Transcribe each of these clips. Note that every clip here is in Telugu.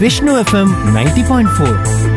Vishnu FM ninety point four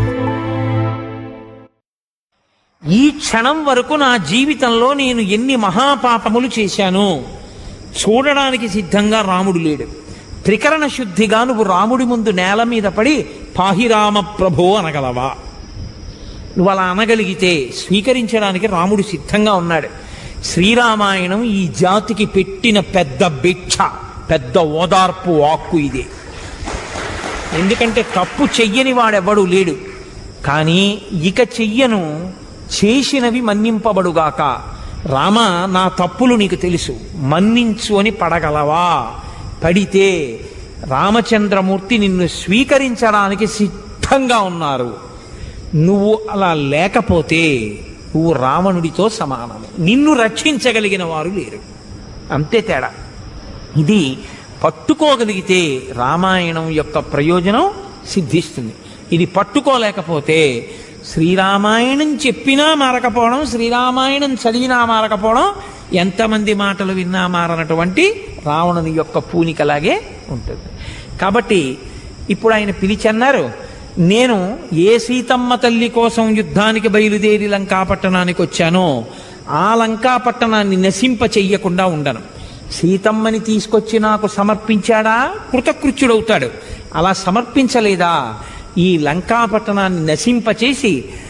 ఈ క్షణం వరకు నా జీవితంలో నేను ఎన్ని మహాపాపములు చేశాను చూడడానికి సిద్ధంగా రాముడు లేడు త్రికరణ శుద్ధిగా నువ్వు రాముడి ముందు నేల మీద పడి పాహిరామ ప్రభో అనగలవా నువ్వు అలా అనగలిగితే స్వీకరించడానికి రాముడు సిద్ధంగా ఉన్నాడు శ్రీరామాయణం ఈ జాతికి పెట్టిన పెద్ద భిక్ష పెద్ద ఓదార్పు వాక్కు ఇదే ఎందుకంటే తప్పు చెయ్యని వాడెవ్వడు లేడు కానీ ఇక చెయ్యను చేసినవి మన్నింపబడుగాక రామ నా తప్పులు నీకు తెలుసు మన్నించు అని పడగలవా పడితే రామచంద్రమూర్తి నిన్ను స్వీకరించడానికి సిద్ధంగా ఉన్నారు నువ్వు అలా లేకపోతే నువ్వు రావణుడితో సమానము నిన్ను రక్షించగలిగిన వారు లేరు అంతే తేడా ఇది పట్టుకోగలిగితే రామాయణం యొక్క ప్రయోజనం సిద్ధిస్తుంది ఇది పట్టుకోలేకపోతే శ్రీరామాయణం చెప్పినా మారకపోవడం శ్రీరామాయణం చదివినా మారకపోవడం ఎంతమంది మాటలు విన్నా మారనటువంటి రావణుని యొక్క పూనికలాగే ఉంటుంది కాబట్టి ఇప్పుడు ఆయన పిలిచి అన్నారు నేను ఏ సీతమ్మ తల్లి కోసం యుద్ధానికి బయలుదేరి లంకాపట్టణానికి వచ్చానో ఆ లంకాపట్టణాన్ని నశింప చెయ్యకుండా ఉండను సీతమ్మని తీసుకొచ్చి నాకు సమర్పించాడా కృతకృత్యుడవుతాడు అలా సమర్పించలేదా ఈ లంకాపట్టణాన్ని నశింపచేసి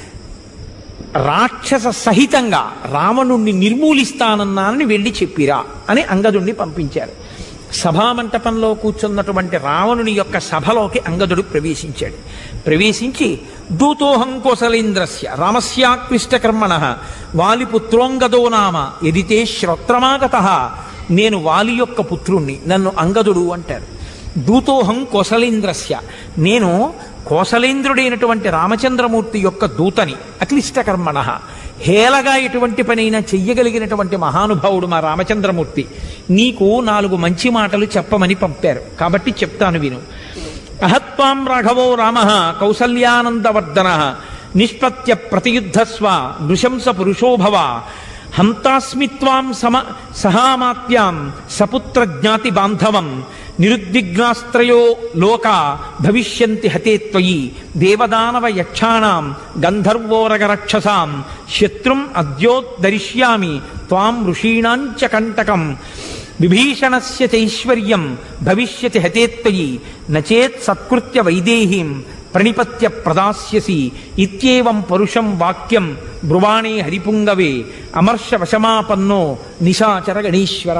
రాక్షస సహితంగా రావణుణ్ణి నిర్మూలిస్తానన్నానని వెళ్ళి చెప్పిరా అని అంగదుణ్ణి పంపించారు సభామంటపంలో కూర్చున్నటువంటి రావణుని యొక్క సభలోకి అంగదుడు ప్రవేశించాడు ప్రవేశించి దూతోహం కోసలేంద్రస్య రామస్యాక్లిష్టకర్మణ వాలిపుత్రోంగదో నామ ఎదితే శ్రోత్రమాగత నేను వాలి యొక్క పుత్రుణ్ణి నన్ను అంగదుడు అంటారు దూతోహం కోసలేంద్రస్య నేను కోసలేంద్రుడైనటువంటి రామచంద్రమూర్తి యొక్క దూతని అక్లిష్టకర్మణ హేళగా ఎటువంటి పనైనా చెయ్యగలిగినటువంటి మహానుభావుడు మా రామచంద్రమూర్తి నీకు నాలుగు మంచి మాటలు చెప్పమని పంపారు కాబట్టి చెప్తాను విను అహత్వాం రాఘవో రామ కౌసల్యానందవర్ధన నిష్పత్య ప్రతియుద్ధస్వ నృశంస పురుషోభవ హంతాస్మి త్వాం సమ సహామాత్యాం సపుత్ర జ్ఞాతి బాంధవం నిరుద్విగ్నాస్త్రయో లోక భవిష్యంతి హతే త్వయి దేవదానవ యక్షాణం గంధర్వోరగ రక్షసాం శత్రుం అద్యోద్ధరిష్యామి త్వాం ఋషీణాంచ కంటకం విభీషణస్య చైశ్వర్యం భవిష్యతి హతే త్వయి నచేత్ సత్కృత్య వైదేహీం ప్రణిపత్య ప్రదాస్యసి ఇత్యేవం పరుషం వాక్యం బ్రువాణే హరిపుంగవే అమర్ష వశమాపన్నో నిశాచర గణీశ్వర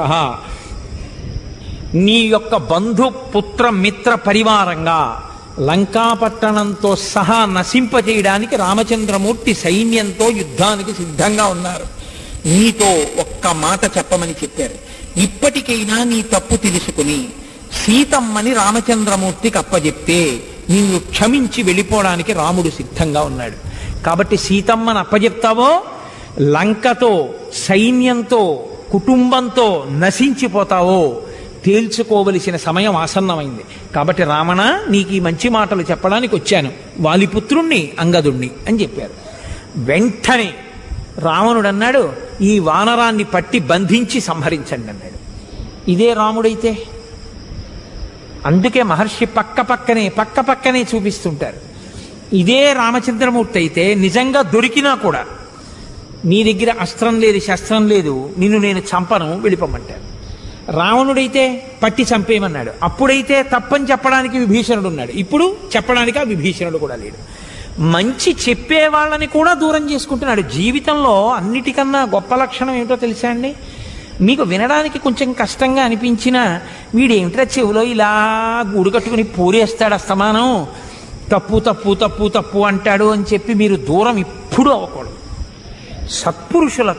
నీ యొక్క బంధు పుత్ర మిత్ర పరివారంగా లంకాపట్టణంతో సహా నశింపచేయడానికి రామచంద్రమూర్తి సైన్యంతో యుద్ధానికి సిద్ధంగా ఉన్నారు నీతో ఒక్క మాట చెప్పమని చెప్పారు ఇప్పటికైనా నీ తప్పు తెలుసుకుని సీతమ్మని రామచంద్రమూర్తికి అప్పజెప్తే నిన్ను క్షమించి వెళ్ళిపోవడానికి రాముడు సిద్ధంగా ఉన్నాడు కాబట్టి సీతమ్మని అప్పజెప్తావో లంకతో సైన్యంతో కుటుంబంతో నశించిపోతావో తేల్చుకోవలసిన సమయం ఆసన్నమైంది కాబట్టి రావణ నీకు ఈ మంచి మాటలు చెప్పడానికి వచ్చాను వాలిపుత్రుణ్ణి అంగదుణ్ణి అని చెప్పారు వెంటనే రావణుడు అన్నాడు ఈ వానరాన్ని పట్టి బంధించి సంహరించండి అన్నాడు ఇదే రాముడైతే అందుకే మహర్షి పక్క పక్కనే పక్క పక్కనే చూపిస్తుంటారు ఇదే రామచంద్రమూర్తి అయితే నిజంగా దొరికినా కూడా నీ దగ్గర అస్త్రం లేదు శస్త్రం లేదు నిన్ను నేను చంపను వెళ్ళిపోమంటారు రావణుడైతే పట్టి చంపేయమన్నాడు అప్పుడైతే తప్పని చెప్పడానికి విభీషణుడు ఉన్నాడు ఇప్పుడు చెప్పడానికి ఆ విభీషణుడు కూడా లేడు మంచి చెప్పే వాళ్ళని కూడా దూరం చేసుకుంటున్నాడు జీవితంలో అన్నిటికన్నా గొప్ప లక్షణం ఏమిటో తెలుసా అండి మీకు వినడానికి కొంచెం కష్టంగా అనిపించినా వీడేమిట్రా చెవిలో ఇలా గూడు కట్టుకుని పూరేస్తాడు అస్తమానం తప్పు తప్పు తప్పు తప్పు అంటాడు అని చెప్పి మీరు దూరం ఇప్పుడు అవ్వకూడదు సత్పురుషుల